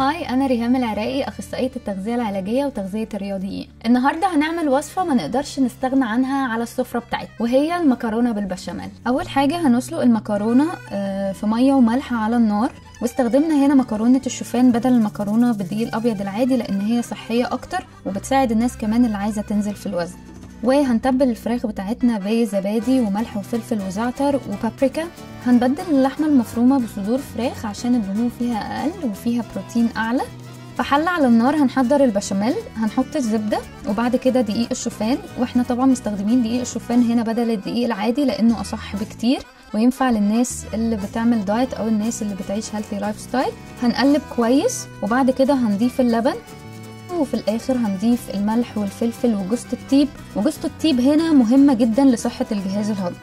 هاي انا ريهام العراقي اخصائيه التغذيه العلاجيه وتغذيه الرياضيين النهارده هنعمل وصفه ما نقدرش نستغنى عنها على السفره بتاعتنا وهي المكرونه بالبشاميل اول حاجه هنسلق المكرونه آه، في ميه وملح على النار واستخدمنا هنا مكرونه الشوفان بدل المكرونه بالدقيق الابيض العادي لان هي صحيه اكتر وبتساعد الناس كمان اللي عايزه تنزل في الوزن وهنتبل الفراخ بتاعتنا بزبادي وملح وفلفل وزعتر وبابريكا هنبدل اللحمة المفرومة بصدور فراخ عشان الدهون فيها أقل وفيها بروتين أعلى في حلة على النار هنحضر البشاميل هنحط الزبدة وبعد كده دقيق الشوفان واحنا طبعا مستخدمين دقيق الشوفان هنا بدل الدقيق العادي لأنه أصح بكتير وينفع للناس اللي بتعمل دايت أو الناس اللي بتعيش هيلثي لايف ستايل هنقلب كويس وبعد كده هنضيف اللبن وفي الاخر هنضيف الملح والفلفل وجوزة الطيب وجوزة الطيب هنا مهمة جدا لصحة الجهاز الهضمي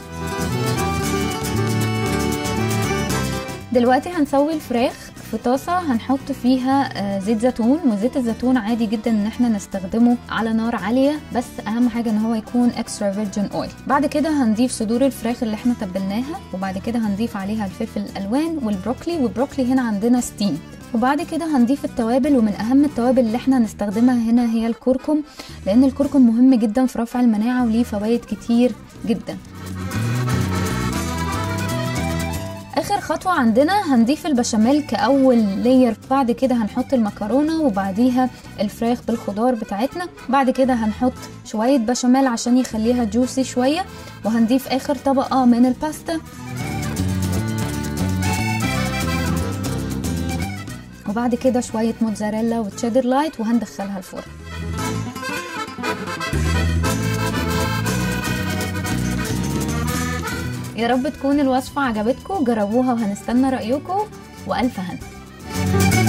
دلوقتي هنسوي الفراخ في طاسة هنحط فيها آه، زيت زيتون وزيت الزيتون عادي جدا ان احنا نستخدمه على نار عالية بس اهم حاجة ان هو يكون اكسترا فيرجن اويل بعد كده هنضيف صدور الفراخ اللي احنا تبلناها وبعد كده هنضيف عليها الفلفل الالوان والبروكلي والبروكلي هنا عندنا ستيم وبعد كده هنضيف التوابل ومن اهم التوابل اللي احنا هنستخدمها هنا هي الكركم لان الكركم مهم جدا في رفع المناعة وليه فوائد كتير جدا اخر خطوة عندنا هنضيف البشاميل كاول لاير بعد كده هنحط المكرونة وبعديها الفراخ بالخضار بتاعتنا بعد كده هنحط شوية بشاميل عشان يخليها جوسي شوية وهنضيف اخر طبقة من الباستا وبعد كده شوية موتزاريلا وتشيدر لايت وهندخلها الفرن يا رب تكون الوصفة عجبتكم جربوها وهنستنى رأيكم وألف هنا